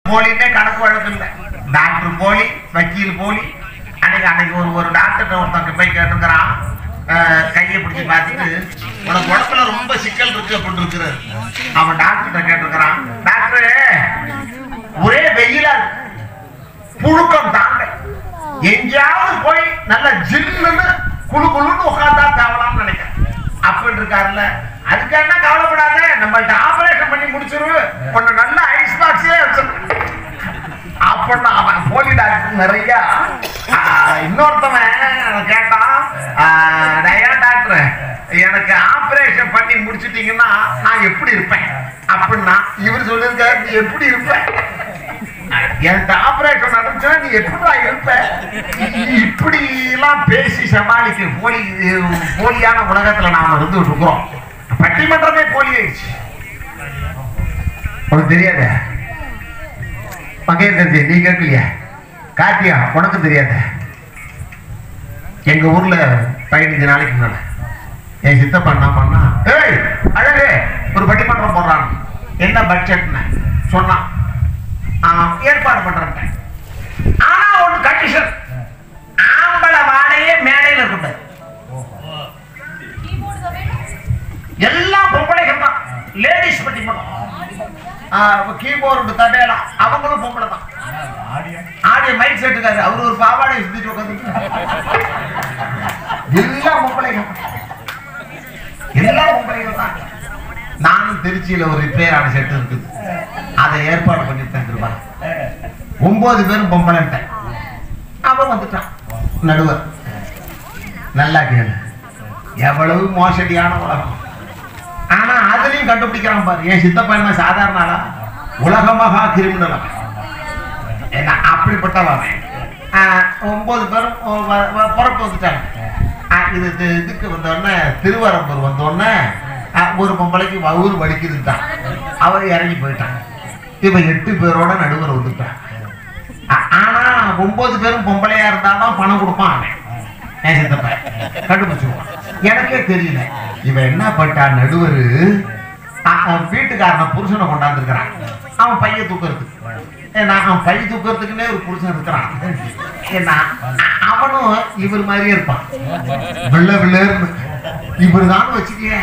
போலின்னே கணக்கு வழக்கு இல்லை டாக்டர் போலி வக்கீல் போலி அன்னைக்கு அன்னைக்கு ஒரு ஒரு டாக்டர் ஒருத்தங்க போய் கேட்டுக்கிறான் கையை பிடிச்சி பார்த்துட்டு உனக்கு உடம்புல ரொம்ப சிக்கல் இருக்கு அப்படின்னு இருக்கிறாரு அவன் டாக்டர்கிட்ட கேட்டிருக்கிறான் டாக்டர் ஒரே வெயிலா இருக்கு புழுக்கம் தாங்க எங்கேயாவது போய் நல்ல ஜில்லுன்னு குளு குளுன்னு உட்காந்தா தேவலாம்னு நினைக்கிறேன் அப்படின்னு இருக்காருல்ல அதுக்கு என்ன கவலைப்படாத நம்மள்ட்ட ஆபரேஷன் பண்ணி முடிச்சிரு உன்னை நல்ல ஐஸ் பாக்ஸே வச்சிருக்கேன் அப்படின்னு அவன் போலி டாக்டர் நிறைய ஆஹ், இன்னொருத்தவன் கேட்டான் ஆஹ், நான் ஏன் டாக்டர் எனக்கு ஆபரேஷன் பண்ணி முடிச்சிட்டீங்கன்னா நான் எப்படி இருப்பேன் அப்படின்னா இவர் சொல்லியிருக்காரு நீ எப்படி இருப்ப எனக்கு ஆபரேஷன் நடந்துச்சுன்னா நீ எப்படிடா இருப்ப இ- இப்படி எல்லாம் பேசி சமாளிக்க போலி போலியான உலகத்துல நாம இருந்துட்டு இருக்கிறோம் பட்டிமன்றமே போலி ஆயிடுச்சு உனக்கு தெரியாத பங்கேற்கிறது நீ கேட்கலையா காட்டியா உனக்கு தெரியாத எங்க ஊர்ல பதினஞ்சு நாளைக்கு முன்னால என் சித்தப்பா என்ன பண்ணா ஏய் அழகு ஒரு பட்டிமன்றம் போடுறான் என்ன பட்ஜெட்னு சொன்னான் ஆ, ஏற்பாடு பண்றேன் ஆனா ஒண்ணு கண்டிஷன் ஆம்பளை வாடையே மேடையில் இருக்கக்கூடாது எல்லாம் பொம்பளைகள் தான் லேடிஸ் பட்டிமன்றம் கீபோர்டு தட்டையெல்லாம் அவங்களும் பொம்பளை தான் ஆடிய மைக் செட்டுக்காரு அவர் ஒரு பாவாடை சுத்திட்டு உட்காந்து எல்லாம் பொம்பளைகள் எல்லாம் பொம்பளைகள் தான் நானும் திருச்சியில ஒரு ரிப்பேரான செட்டு இருக்குது அதை ஏற்பாடு பண்ணி தந்துருவாங்க ஒன்பது பேரும் பொம்பளைன்ட்டேன் அவன் வந்துட்டான் நடுவர் நல்லா கேளு எவ்வளவு மோசடியான உலகம் ஆனா அதுலயும் கண்டுபிடிக்கிறான் பாரு என் சித்தப்பா என்ன சாதாரண ஆளா உலக மகா கிரிமினல் என்ன அப்படிப்பட்டவன் ஆஹ், ஒன்பது பேரும் ஒ- வ- வ- புறப்பு வந்துட்டாங்க ஆஹ், இது இது- இதுக்கு வந்தோடனே திருவரம்பூர் வந்தோடனே ஆஹ், ஒரு பொம்பளைக்கு வவுறு வலிக்குதுட்டான் அவர் இறங்கி போயிட்டான் இவன் எட்டு பேரோட நடுவர் வந்துட்டான் ஆ- ஆனா ஒன்பது பேரும் பொம்பளையா இருந்தாதான் பணம் கொடுப்பான் அவன் என் சித்தப்பன் கண்டுபிடிச்சிருவான் எனக்கே தெரியல இவன் என்ன பண்ணிட்டான் நடுவர் வீட்டுக்காரன புருஷனை கொண்டாந்துருக்கிறான் அவன் பைய தூக்குறதுக்கு ஏன்னா அவன் பை தூக்குறதுக்குன்னே ஒரு புருஷன் இருக்கிறான் ஏன்னா அ- அவனும் இவர் மாதிரியே இருப்பான் வெள்ள வெள்ளேர்னு இவர் தான் வச்சுக்கேன்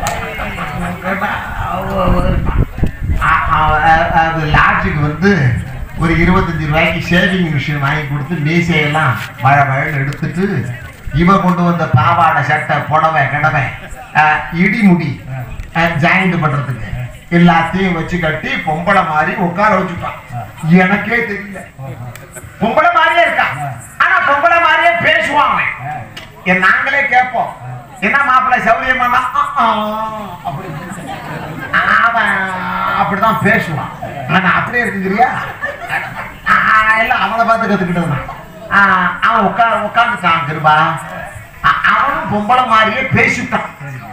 அது லாட்ஜுக்கு வந்து ஒரு இருபத்தஞ்சு ரூபாய்க்கு ஷேவிங் மிஷின் வாங்கி கொடுத்து மீசையெல்லாம் மழை மழை எடுத்துட்டு இவ கொண்டு வந்த பாவாடை சட்டை புடவை கிடவை அஹ், இடிமுடி ஜாயிண்ட் பண்றதுக்கு எல்லாத்தையும் வச்சு கட்டி பொம்பளை மாதிரி உட்கார வச்சுட்டான் எனக்கே தெரியல பொம்பளை மாதிரியே இருக்கான் ஆனா பொம்பளை மாதிரியே பேசுவான் அவன். என் நாங்களே கேட்போம் என்ன மாப்பிள்ளை சௌரியமா அப்படி அவன் அப்படிதான் பேசுவான் ஆனா அப்படியே இருக்குங்கிறியா ஆஹ் எல்லாம் அவனை பார்த்து கத்துக்கிட்டது அவன் உட்கா உட்காந்துட்டான் கிருபா அ- அவனும் பொம்பளை மாதிரியே பேசிட்டான்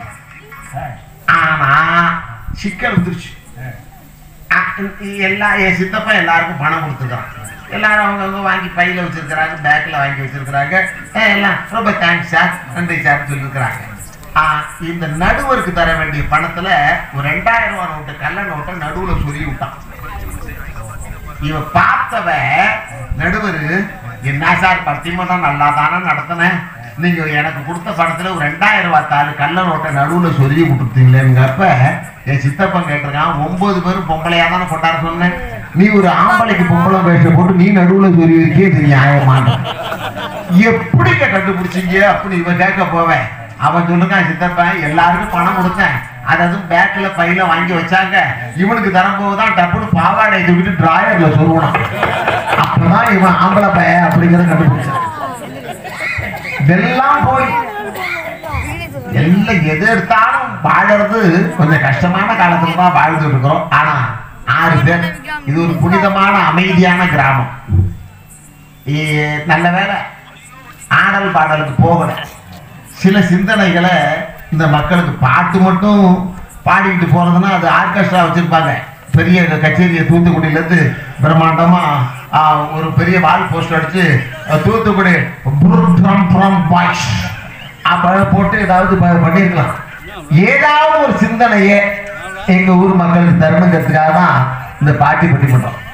ஆனா சிக்கல் வந்துருச்சு அ- இ- எல்லா என் சித்தப்பா எல்லாருக்கும் பணம் கொடுத்துருக்கான் எல்லாரும் அவங்கவுங்க வாங்கி பையில வச்சிருக்கிறாங்க பேக்ல வாங்கி வச்சிருக்கிறாங்க அஹ் எல்லாம் ரொம்ப தேங்க்ஸ் சார் நன்றி சார் சொல்லியிருக்கிறாங்க ஆ, இந்த நடுவருக்கு தர வேண்டிய பணத்துல ஒரு ரெண்டாயிரம் ரூபாய் நோட்டு கள்ள நோட்டை நடுவுல சொல்லி விட்டான் இவ பார்த்தவ நடுவர் என்ன சார் பத்திமன்றம் நல்லா தானே நடத்தினேன் நீங்க எனக்கு கொடுத்த பணத்துல ஒரு ரெண்டாயிரம் ரூபாய் தாலு கள்ள நோட்டை நடுவுல சொல்லி விட்டுருத்தீங்களேங்கிறப்ப என் சித்தப்பன் கேட்டிருக்கான் ஒன்பது பேரும் பொம்பளையா தானே கொண்டாட சொன்னேன் நீ ஒரு ஆம்பளைக்கு பொம்பளை வேஷம் போட்டு நீ நடுவுல சொல்லி இருக்கே இது நியாயமான எப்படிங்க கண்டுபிடிச்சீங்க அப்படி இவன் கேட்க போவேன் அவன் சொல்லுங்க சித்தப்பன் எல்லாருக்கும் பணம் கொடுத்தேன் அதாவது பேக்ல பையில வாங்கி வச்சாங்க இவனுக்கு தரும்போதுதான் டப்புனு பாவாடை தூக்கிட்டு டிராயர்ல சொல்லுவான் அப்பதான் இவன் ஆம்பளை பையன் அப்படிங்கறத கண்டுபிடிச்சான் இதெல்லாம் போய் எல்லாம் எது எடுத்தாலும் வாழறது கொஞ்சம் கஷ்டமான காலத்துல தான் வாழ்ந்துட்டு இருக்கிறோம் ஆனா ஆறு பேர் இது ஒரு புனிதமான அமைதியான கிராமம் இ- நல்ல வேலை ஆடல் பாடலுக்கு போகல சில சிந்தனைகளை இந்த மக்களுக்கு பாட்டு மட்டும் பாடிக்கிட்டு போறதுன்னா அது ஆர்கெஸ்ட்ரா வச்சிருப்பாங்க பெரிய கச்சேரியை தூத்துக்குடியில இருந்து பிரம்மாண்டமா ஆ, ஒரு பெரிய வால் போஸ்ட் அடிச்சு அஹ், தூத்துக்குடி புரம் புரம் பாய்ஸ் அப்ப போட்டு ஏதாவது ப- பண்ணியிருக்கலாம் ஏதாவது ஒரு சிந்தனையை எங்க ஊர் மக்களுக்கு தரணுங்கிறதுக்காக தான் இந்த பாட்டி பட்டி பண்றோம்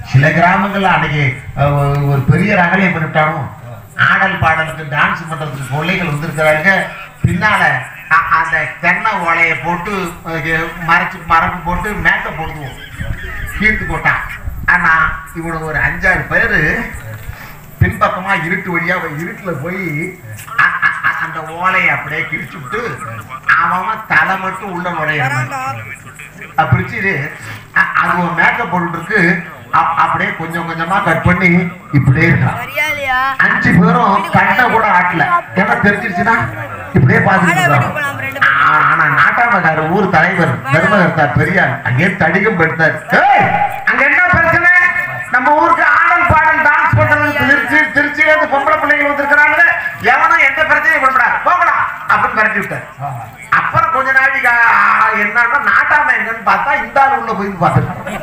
சில கிராமங்கள்ல அன்னைக்கு அஹ், ஒரு- ஒரு பெரிய ரகலை பண்ணிட்டாலும் ஆடல் பாடலுக்கு டான்ஸ் பண்றதுக்கு பிள்ளைகள் வந்திருக்கிறாங்க பின்னால அ- அந்த தென்னை ஓலையை போட்டு அஹ், மறைச்சு மரப்பு போட்டு மேக்கப் போடுவோம் கீழ்த்து போட்டான் ஆனா இவனுக்கு ஒரு அஞ்சாறு பேரு பின்பக்கமா இருட்டு வழியா போய் இருட்டுல போய் அ- அ- அ- அந்த ஓலையை அப்படியே கிழிச்சு விட்டு அவன் அவன் தலை மட்டும் உள்ள நுழைய பிடிச்சி அ- அது ஒரு மேக்கப் போட்டுருக்கு அ- அப்படியே கொஞ்சம் கொஞ்சமா கட் பண்ணி இப்படியே இருக்கான் சரியாலையா அஞ்சு பேரும் கண்ணை கூட ஆட்டல ஏன்னா தெரிஞ்சிருச்சுன்னா இப்படியே பார்த்துட்டு இருக்காங்க. ஆ, ஆனா நாட்டாமக்கார ஊர் தலைவர் தர்மகர்த்தா பெரியார் அங்கே தடிக்கும் பெடுத்தார் ஏய், அங்க என்ன பிரச்சனை நம்ம ஊருக்கு ஆடல் பாடல் டான்ஸ் பண்றதுக்கு திருச்சி திருச்சியில இருந்து பொம்பளை பிள்ளைங்க வந்திருக்கிறாங்க எவனும் எந்த பிரச்சனையும் பண்ணக்கூடாது போகலாம் அப்படின்னு மிரட்டி விட்டார் அப்புறம் கொஞ்ச நாளைக்கு ஆ, என்னன்னா நாட்டாம எங்கன்னு பார்த்தா இந்த ஆள் உள்ள போய் பார்த்துருக்கோம்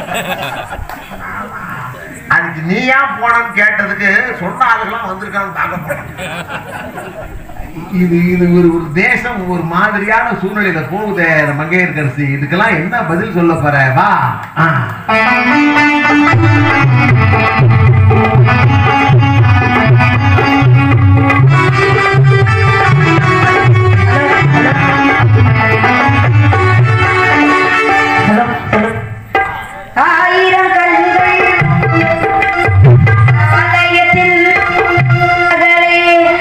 அதுக்கு நீ ஏன் போனன்னு கேட்டதுக்கு சொன்ன ஆளுகெல்லாம் வந்திருக்கான்னு பார்க்க போனேன் இது இது ஒரு ஒரு தேசம் ஒரு மாதிரியான சூழ்நிலையில போகுதே மங்கையர்கரசி இதுக்கெல்லாம் என்ன பதில் சொல்ல போற வா ஆ. ஆயிரம் கண்கள் ஆலயத்தில் மகளே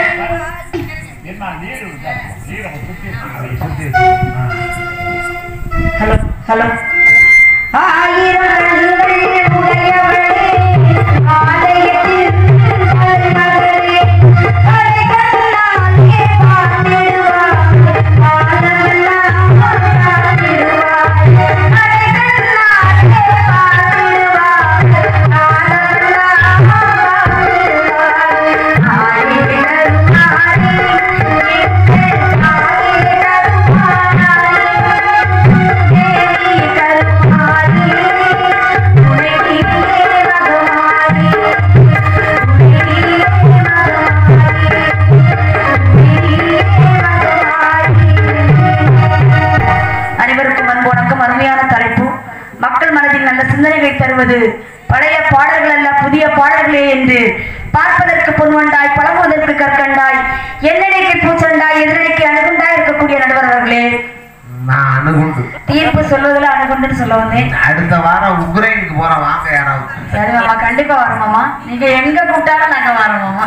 ஹலோ ஹலோ ஆயிரம் கண்கள் உடையவளே ஆலயத்தில் மகளே அதை கண்ணாலே பார்த்திடுவாள் ஆனந்தம் பார்த்திடுவாள் அதை கண்ணாலே பார்த்திடுவாள் ஆனந்தம் பார்த்திடுவாள் ஆயிரம் நாளே அனைவருக்கும் அன்பு வணக்கம் அருமையான தலைப்பு மக்கள் மனதில் நல்ல சிந்தனைகளை தருவது பழைய பாடல்கள் அல்ல புதிய பாடல்களே என்று பார்ப்பதற்கு பொன்வண்டாய் பழகுவதற்கு கற்கண்டாய் எண்ணெய்க்கு பூச்சண்டாய் எதிரணிக்கு அணுகுண்டாய் இருக்கக்கூடிய நடுவர் அவர்களே நான் அணுகுண்டு தீர்ப்பு சொல்வதில் அணுகுண்டுன்னு சொல்ல வந்தேன் அடுத்த வாரம் உக்ரைனுக்கு போறோம் வாங்க யாராவது சரி மாமா கண்டிப்பா வரோமாமா நீங்க எங்க கூப்பிட்டாலும் நாங்க வரோமாமா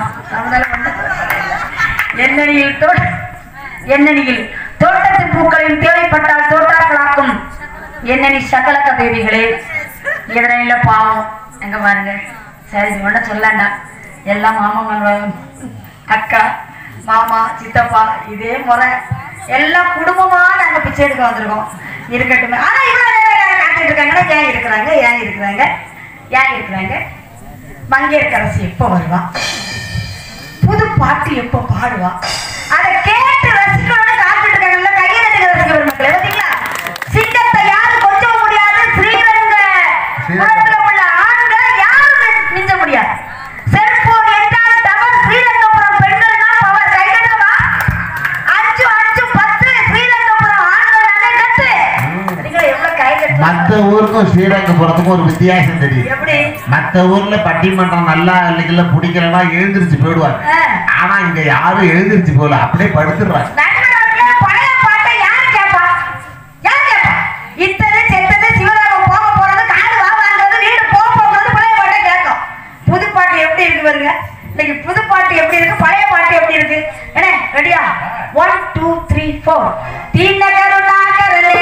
எண்ணெயில் தோட்ட எண்ணெயில் தோட்டத்து பூக்களின் தேவைப்பட்டால் தோட்டாக்களாக்கும் எண்ணெய் சகலக்க பேபிகளே எதிரையில பாவம் எங்க பாருங்க சரி இது ஒன்றும் சொல்லாண்டா எல்லாம் மாமா அக்கா மாமா சித்தப்பா இதே முறை எல்லாம் குடும்பமா நாங்க பிச்சை எடுக்க வந்திருக்கோம் இருக்கட்டும் ஆனா இவ்வளவு நேரம் யாரை காத்துட்டு இருக்காங்கன்னா ஏன் இருக்கிறாங்க ஏன் இருக்கிறாங்க ஏன் இருக்கிறாங்க மங்கையர்கரசி எப்போ வருவா புது பாட்டு எப்போ பாடுவா அதை கேட்டு ரசிக்கணும்னு காத்துட்டு இருக்காங்கல்ல கையை தட்டி ரசிக்க மக்களே பார்த்தீங்களா சிங்கத்தை யாரும் கொஞ்சம் முடியாது ஸ்ரீரங்க உலகத்துல உள்ள ஆண்களை யாரும் மி- மிஞ்ச முடியாது செல்போன் என்றால் டவர் ஸ்ரீரங்கபுரம் பெண்கள்னா பவர் கைகள்னா அஞ்சு அஞ்சு பத்து ஸ்ரீரங்கபுரம் ஆண்கள் கட்டு பார்த்தீங்களா எவ்வளவு கை கட்டு மத்த ஊருக்கும் ஸ்ரீரங்கபுரத்துக்கும் ஒரு வித்தியாசம் தெரியும் எப்படி மத்த ஊர்ல பட்டிமன்றம் நல்லா இல்லைங்கள பிடிக்கலன்னா எழுந்திருச்சு போயிடுவாங்க ஆ. ஆனா இங்க யாரும் எழுந்திருச்சு போகல அப்படியே படுத்துடுறாங்க நண்பர்களே, பழைய பாட்டை யார் கேட்பா? யார் கேட்பா? இத்தது, செத்தது, சிவராமன் போக போறது, காடு வா வாங்குறது, வீடு போக போகிறது, பழைய பாட்டை கேட்கும். புது பாட்டு எப்படி இருக்கு பாருங்க இன்னைக்கு புது பாட்டு எப்படி இருக்கு பழைய பாட்டு எப்படி இருக்கு என்ன ரெடியா ஒன் டூ த்ரீ ஃபோர் தீன கருணா கரலே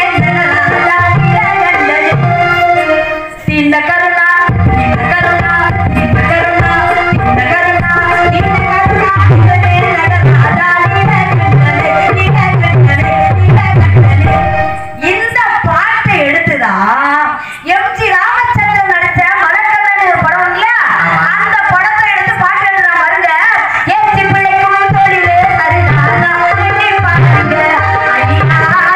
தீன கருணா தீன கருணா தீன கருணா தீன கருணா தீன கருணா இதனே நகராதா நீன கண்ணனே நீன கண்ணனே நீன கண்ணனே இந்த பாட்டை எடுத்துதான் எம்ஜி ராமச்சந்திரன் நடிச்ச மலக்கண்ணன் ஒரு படம் இல்லையா அந்த படத்தை எடுத்து பாட்டு எழுதுனா பாருங்க எம்ஜி பிள்ளைக்கும் தொழிலே சரிதானா எண்ணி பாருங்க ஐயா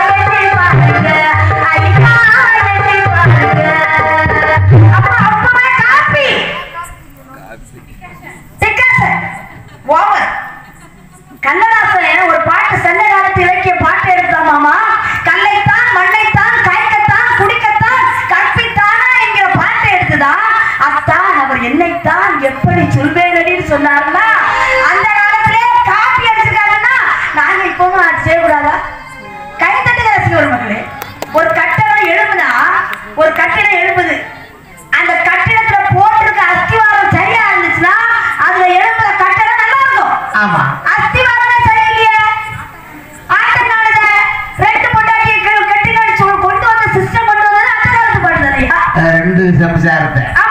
எப்படி சொல்வேனடின்னு சொன்னாருன்னா அந்த காலத்திலே காப்பி அடிச்சிருக்காங்கன்னா நாங்க இப்பவும் அது செய்யக்கூடாதா கைத்தட்டுக ரசிகர் மக்களே ஒரு கட்டடம் எழுப்புனா ஒரு கட்டிடம் எழுப்புது அந்த கட்டிடத்துல போட்டிருக்க அஸ்திவாரம் சரியா இருந்துச்சுன்னா அதுல எழுப்புற கட்டடம் நல்லா இருக்கும் ஆமா அஸ்திவாரமே சரியில்லையே ஆட்டநாடுத ரெண்டு பொண்டாட்டி கட்டினாடி கொண்டு வந்த சிஸ்டம் கொண்டு வந்தது அந்த காலத்து பாட்டு தானையா அஹ் ரெண்டு சம்சாரத்தை